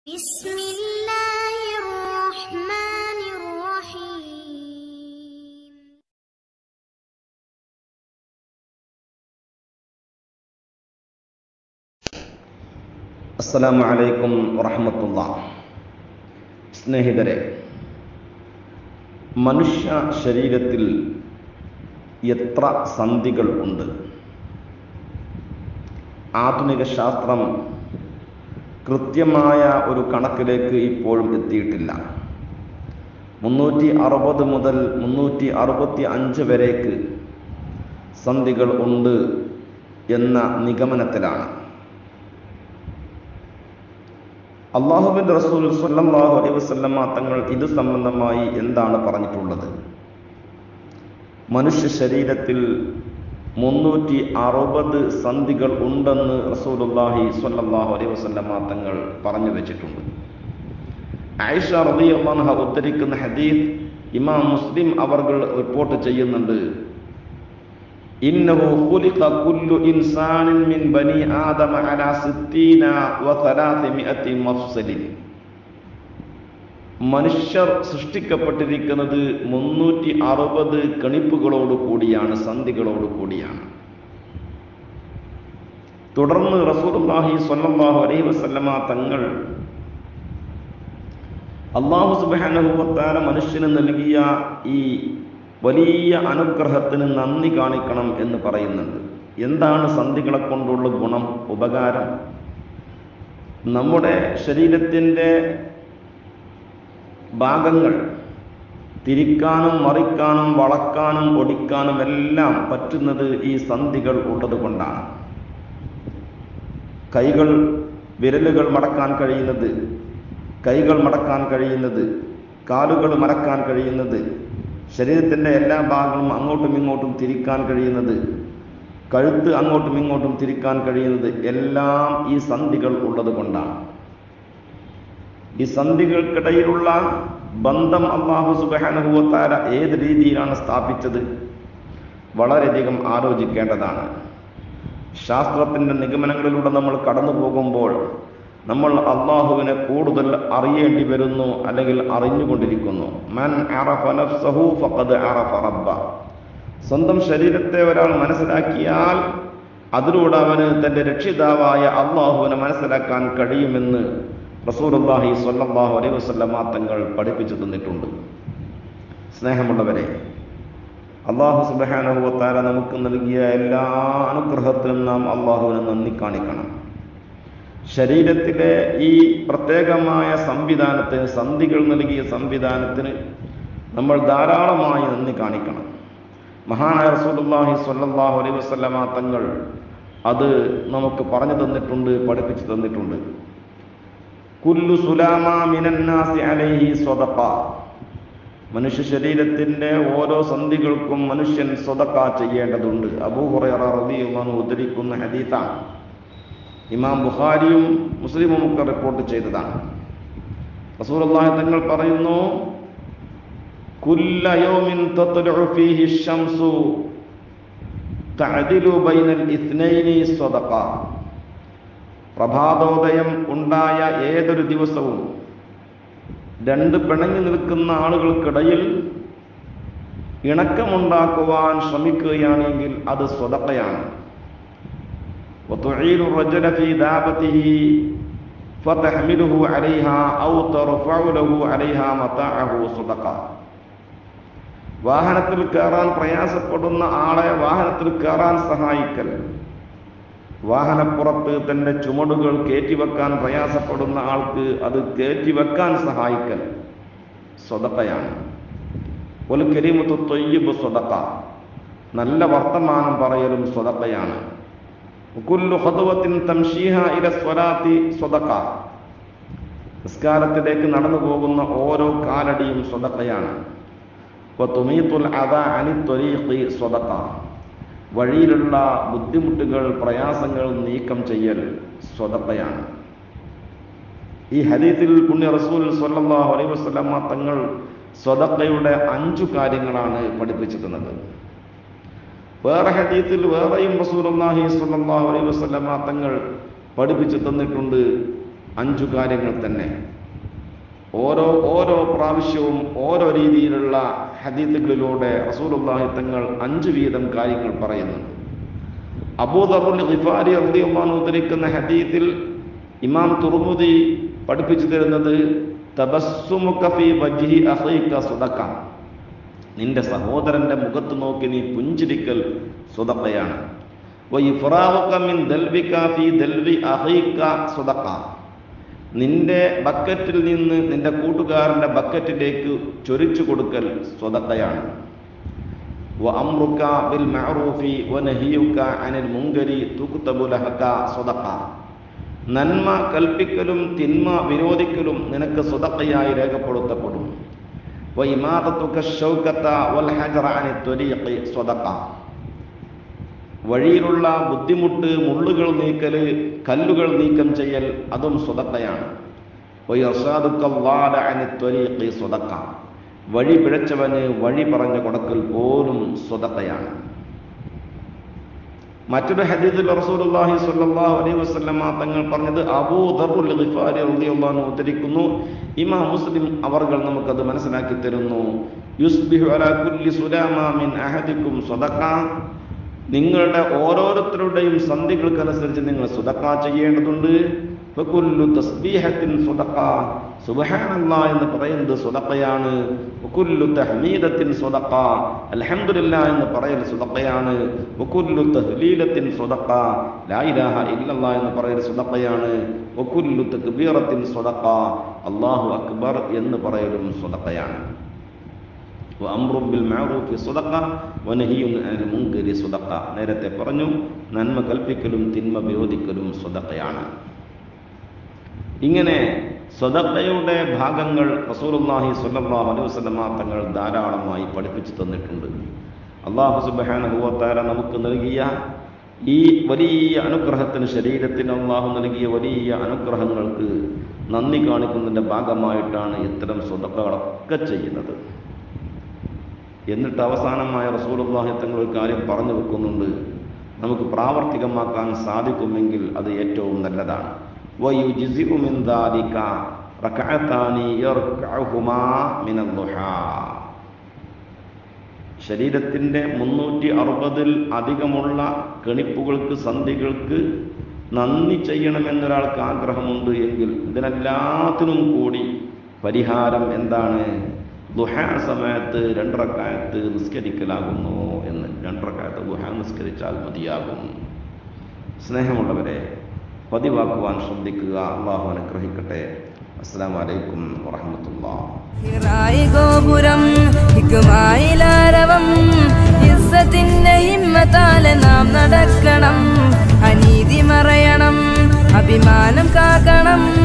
بسم الله الرحمن الرحيم അസ്സലാമു അലൈക്കും വറഹമത്തുള്ള സ്നേഹിതരെ മനുഷ്യ ശരീരത്തിൽ എത്ര സന്ധികൾ ഉണ്ട് ആധുനിക ശാസ്ത്രം കൃത്യമായ ഒരു കണക്കിലേക്ക് ഇപ്പോഴും എത്തിയിട്ടില്ല മുന്നൂറ്റി അറുപത് മുതൽ മുന്നൂറ്റി അറുപത്തി അഞ്ച് വരേക്ക് സന്ധികൾ ഉണ്ട് എന്ന നിഗമനത്തിലാണ് അള്ളാഹുബിൻ റസൂൽ സല്ലല്ലാഹു അലൈഹി വസല്ലമ തങ്ങൾ ഇത് സംബന്ധമായി എന്താണ് പറഞ്ഞിട്ടുള്ളത് മനുഷ്യ ശരീരത്തിൽ മുന്നൂറ്റി അറുപത് സന്ധികൾ ഉണ്ടെന്ന് റസൂലുള്ളാഹി സ്വല്ലല്ലാഹു അലൈഹി വസല്ലമ തങ്ങൾ പറഞ്ഞു വെച്ചിട്ടുണ്ട് ആയിഷ റളിയല്ലാഹു അൻഹ ഉദ്ധരിക്കുന്ന ഹദീസ് ഇമാം മുസ്ലിം അവർകൾ റിപ്പോർട്ട് ചെയ്യുന്നുണ്ട് ഇന്നഹു ഖുലിഖ കുല്ലു ഇൻസാനിൻ മിൻ ബനി ആദമ അലാ സിത്തീന വ സലാസിമിഅത്തി മഫ്സലിൻ മനുഷ്യർ സൃഷ്ടിക്കപ്പെട്ടിരിക്കുന്നത് മുന്നൂറ്റി അറുപത് കണിപ്പുകളോട് കൂടിയാണ് സന്ധികളോട് കൂടിയാണ് തുടർന്ന് റസൂലുള്ളാഹി സ്വല്ലല്ലാഹു അലൈഹി വസല്ലമ തങ്ങൾ അള്ളാഹു സുബ്ഹാനഹു വ തആല മനുഷ്യന് നൽകിയ ഈ വലിയ അനുഗ്രഹത്തിന് നന്ദി കാണിക്കണം എന്ന് പറയുന്നുണ്ട് എന്താണ് സന്ധികളെ കൊണ്ടുള്ള ഗുണം ഉപകാരം നമ്മുടെ ശരീരത്തിൻ്റെ ഭാഗങ്ങൾ തിരിക്കാനും മറിക്കാനും വളക്കാനും ഒടിക്കാനും എല്ലാം പറ്റുന്നത് ഈ സന്ധികൾ ഉള്ളത് കൊണ്ടാണ് കൈകൾ വിരലുകൾ മടക്കാൻ കഴിയുന്നത് കൈകൾ മടക്കാൻ കഴിയുന്നത് കാലുകൾ മടക്കാൻ കഴിയുന്നത് ശരീരത്തിൻ്റെ എല്ലാ ഭാഗങ്ങളും അങ്ങോട്ടും ഇങ്ങോട്ടും തിരിക്കാൻ കഴിയുന്നത് കഴുത്ത് അങ്ങോട്ടും ഇങ്ങോട്ടും തിരിക്കാൻ കഴിയുന്നത് എല്ലാം ഈ സന്ധികൾ ഉള്ളത് കൊണ്ടാണ് ഈ സന്ധികൾക്കിടയിലുള്ള ബന്ധം അള്ളാഹു സുബാനുഭവത്താര ഏത് രീതിയിലാണ് സ്ഥാപിച്ചത് വളരെയധികം ആലോചിക്കേണ്ടതാണ് ശാസ്ത്രത്തിൻ്റെ നിഗമനങ്ങളിലൂടെ നമ്മൾ കടന്നു പോകുമ്പോൾ നമ്മൾ അള്ളാഹുവിനെ കൂടുതൽ അറിയേണ്ടി വരുന്നു അല്ലെങ്കിൽ അറിഞ്ഞുകൊണ്ടിരിക്കുന്നു മൻ അറഫ നഫ്സഹു ഫഖദ് അറഫ റബ്ബ സ്വന്തം ശരീരത്തെ ഒരാൾ മനസ്സിലാക്കിയാൽ അതിലൂടെ അവന് തൻ്റെ രക്ഷിതാവായ അള്ളാഹുവിനെ മനസ്സിലാക്കാൻ കഴിയുമെന്ന് റസൂലുള്ളാഹി സ്വല്ലല്ലാഹു അലൈഹി വസല്ലമ തങ്ങൾ പഠിപ്പിച്ചു തന്നിട്ടുണ്ട് സ്നേഹമുള്ളവരെ അള്ളാഹു സുബ്ഹാനഹു വ തആല നമുക്ക് നൽകിയ എല്ലാ അനുഗ്രഹത്തിനും നാം അള്ളാഹുവിനെ നന്ദി കാണിക്കണം ശരീരത്തിലെ ഈ പ്രത്യേകമായ സംവിധാനത്തിന് സന്ധികൾ നൽകിയ സംവിധാനത്തിന് നമ്മൾ ധാരാളമായി നന്ദി കാണിക്കണം മഹാനായ റസൂലുള്ളാഹി സ്വല്ലല്ലാഹു അലൈഹി വസല്ലമ തങ്ങൾ അത് നമുക്ക് പറഞ്ഞു തന്നിട്ടുണ്ട് പഠിപ്പിച്ചു തന്നിട്ടുണ്ട് കുല്ലു സുലാമ മിനന്നാസി അലൈഹി സ്വതക്ക മനുഷ്യ ശരീരത്തിന്റെ ഓരോ സന്ധികൾക്കും മനുഷ്യൻ സ്വതക്ക ചെയ്യേണ്ടതുണ്ട് അബൂ ഹുറൈറ റളിയല്ലാഹു അൻഹു ഉദ്ധരിക്കുന്ന ഹദീസാണ് ഇമാം ബുഖാരിയും മുസ്ലിമും ഒക്കെ റിപ്പോർട്ട് ചെയ്തതാണ് റസൂലുള്ളാഹി തങ്ങൾ പറയുന്നു കുല്ല യൗമിൻ തത്ലഉ ഫീഹി ശംസു തഅദിലു ബൈനൽ ഇത്നൈനി സ്വദഖ പ്രഭാതോദയം ഉണ്ടായ ഏതൊരു ദിവസവും രണ്ട് പിണങ്ങി നിൽക്കുന്ന ആളുകൾക്കിടയിൽ ഇണക്കമുണ്ടാക്കുവാൻ ശ്രമിക്കുകയാണെങ്കിൽ അത് സ്വതക്കയാണ് وتعين الرجل في دابته فتحمله عليها أو ترفع له عليها متاعه صدقة വാഹനത്തിൽ കയറാൻ പ്രയാസപ്പെടുന്ന ആളെ വാഹനത്തിൽ കയറാൻ സഹായിക്കൽ വാഹനപ്പുറത്ത് തന്റെ ചുമടുകൾ കയറ്റിവെക്കാൻ പ്രയാസപ്പെടുന്ന ആൾക്ക് അത് കയറ്റിവെക്കാൻ സഹായിക്കൽ സ്വതക്കയാണ് ഒരു കരിമുത്ത് തൊയ്യബ് സ്വതക്ക നല്ല വർത്തമാനം പറയലും സ്വതക്കയാണ് കുല്ലു ഖുദ്വത്തിൻ തംശീഹ ഇല സ്വലാത്തി സ്വതക്ക നിസ്കാരത്തിലേക്ക് നടന്നു പോകുന്ന ഓരോ കാലടിയും സ്വതക്കയാണ് വതുമീത്തുൽ അദാ അനി ത്വരീഖി സ്വതക്ക വഴിയിലുള്ള ബുദ്ധിമുട്ടുകൾ പ്രയാസങ്ങൾ നീക്കം ചെയ്യൽ സ്വതക്കയാണ് ഈ ഹദീത്തിൽ പുണ്യ റസൂൽ സ്വല്ലല്ലാഹു അലൈഹി വസല്ലമ തങ്ങൾ സ്വതക്കയുടെ അഞ്ചു കാര്യങ്ങളാണ് പഠിപ്പിച്ചു തന്നത് വേറെ ഹദീത്തിൽ വേറെയും റസൂലുള്ളാഹി സ്വല്ലല്ലാഹു അലൈഹി വസല്ലമ തങ്ങൾ പഠിപ്പിച്ചു തന്നിട്ടുണ്ട് അഞ്ചു കാര്യങ്ങൾ തന്നെ ഓരോ ഓരോ പ്രാവശ്യവും ഓരോ രീതിയിലുള്ള ഹദീത്തുകളിലൂടെ റസൂലുള്ളാഹി തങ്ങൾ അഞ്ച് വീതം കാര്യങ്ങൾ പറയുന്നുണ്ട് അബൂദറുൽ ഖിഫാരി റളിയല്ലാഹു ഉദ്ധരിക്കുന്ന ഹദീത്തിൽ ഇമാം തുർമുദി പഠിപ്പിച്ചു തരുന്നത് തബസ്സുമുക ഫീ വജ്ഹി അഖീക സദഖ നിന്റെ സഹോദരന്റെ മുഖത്ത് നോക്കി നീ പുഞ്ചിരിക്കൽ സ്വതക്കയാണ് മിൻ ദൽവിക ഫീ ദൽവി അഖീക സദഖ നിന്റെ ബക്കറ്റിൽ നിന്ന് നിന്റെ കൂട്ടുകാരന്റെ ബക്കറ്റിലേക്ക് ചൊരിച്ചു കൊടുക്കൽ സ്വതക്കയാണ് وأمرك بالمعروف ونهيك عن المنكر تكتب لك صدقة നന്മ കൽപ്പിക്കലും തിന്മ വിരോധിക്കലും നിനക്ക് സ്വതക്കയായി രേഖപ്പെടുത്തപ്പെടും وإماطتك الشوكة والحجر عن الطريق صدقة വഴിയിലുള്ള ബുദ്ധിമുട്ട് മുള്ളുകൾ നീക്കല് കല്ലുകൾ നീക്കം ചെയ്യൽ അതും സ്വതക്കയാണ് സ്വതക്ക വഴി പിഴച്ചവന് വഴി പറഞ്ഞു കൊടുക്കൽ പോലും സ്വതക്കയാണ് മറ്റൊരു ഹദീദിൽ റസൂലുള്ളാഹി സ്വല്ലല്ലാഹു അലൈഹി വസല്ലമ തങ്ങൾ പറഞ്ഞത് അബൂ ദർറുൽ ഗിഫാരി റളിയല്ലാഹു അൻഹു ഉദ്ധരിക്കുന്നു ഇമാം മുസ്ലിം അവർകൾ നമുക്കത് മനസ്സിലാക്കി തരുന്നു യുസ്ബിഹു അലാ കുല്ലി സുലാമ മിൻ അഹദിക്കും സ്വതക്ക നിങ്ങളുടെ ഓരോരുത്തരുടെയും സന്ധികൾക്കനുസരിച്ച് നിങ്ങൾ സുതക്ക ചെയ്യേണ്ടതുണ്ട് വകുല്ലു തസ്ബീഹത്തിൻ സുതക്ക സുബ്ഹാനല്ലാ എന്ന് പറയുന്നത് സുതക്കയാണ് വകുല്ലു തഹ്മീദത്തിൻ സുതക്ക അൽഹംദുലില്ലാ എന്ന് പറയൽ സുതക്കയാണ് വകുല്ലു തഹ്ലീലത്തിൻ സുതക്ക ലാ ഇലാഹ ഇല്ലല്ലാ എന്ന് പറയൽ സുതക്കയാണ് വകുല്ലു തക്ബീറത്തിൻ സുതക്ക അല്ലാഹു അക്ബർ എന്ന് പറയലും സുതക്കയാണ് അമ്രും ബിൽ മഅറൂഫി സ്വതക്ക വനഹിയും അനിൽ മുൻകരി സ്വതക്ക നേരത്തെ പറഞ്ഞു നന്മ കൽപ്പിക്കലും തിന്മ വിരോധിക്കലും സ്വതക്കയാണ് ഇങ്ങനെ സ്വതക്കയുടെ ഭാഗങ്ങൾ റസൂലുള്ളാഹി സ്വല്ലല്ലാഹു അലൈഹി വസല്ലമ തങ്ങൾ ധാരാളമായി പഠിപ്പിച്ചു തന്നിട്ടുണ്ട് അള്ളാഹു സുബ്ഹാനഹു വ തആല നമുക്ക് നൽകിയ ഈ വലിയ അനുഗ്രഹത്തിന് ശരീരത്തിന് അള്ളാഹു നൽകിയ വലിയ അനുഗ്രഹങ്ങൾക്ക് നന്ദി കാണിക്കുന്നതിൻ്റെ ഭാഗമായിട്ടാണ് ഇത്തരം സ്വതക്കകളൊക്കെ ചെയ്യുന്നത് എന്നിട്ട് അവസാനമായ റസൂലുള്ളാഹി തങ്ങൾ ഒരു കാര്യം പറഞ്ഞു വെക്കുന്നുണ്ട് നമുക്ക് പ്രാവർത്തികമാക്കാൻ സാധിക്കുമെങ്കിൽ അത് ഏറ്റവും നല്ലതാണ് വയുജിസിഉ മിൻ ദാലിക റകഅതാനി യർകഉഹുമാ മിനൽ ദുഹാ ശരീരത്തിൻ്റെ മുന്നൂറ്റി അറുപതിൽ അധികമുള്ള കെണിപ്പുകൾക്ക് സന്ധികൾക്ക് നന്ദി ചെയ്യണമെന്നൊരാൾക്ക് ആഗ്രഹമുണ്ട് എങ്കിൽ ഇതിനെല്ലാത്തിനും കൂടി പരിഹാരം എന്താണ് ദുഹാ സമയത്ത് രണ്ടറക്കായത്ത് നിസ്കരിക്കലാകുന്നു എന്ന് രണ്ടറക്കായത്ത് ദുഹാ നിസ്കരിച്ചാൽ മതിയാകും സ്നേഹമുള്ളവരെ പതിവാക്കുവാൻ ശ്രദ്ധിക്കുക അള്ളാഹു അനുഗ്രഹിക്കട്ടെ അസ്സാം വലൈക്കും വറഹമത്തുള്ള ഹിറായി ഗോപുരം ഹിക്കുമായിലാരവം ഇസ്സത്തിന്റെ ഹിമ്മത്താലെ നാം നടക്കണം അനീതി മറയണം അഭിമാനം കാക്കണം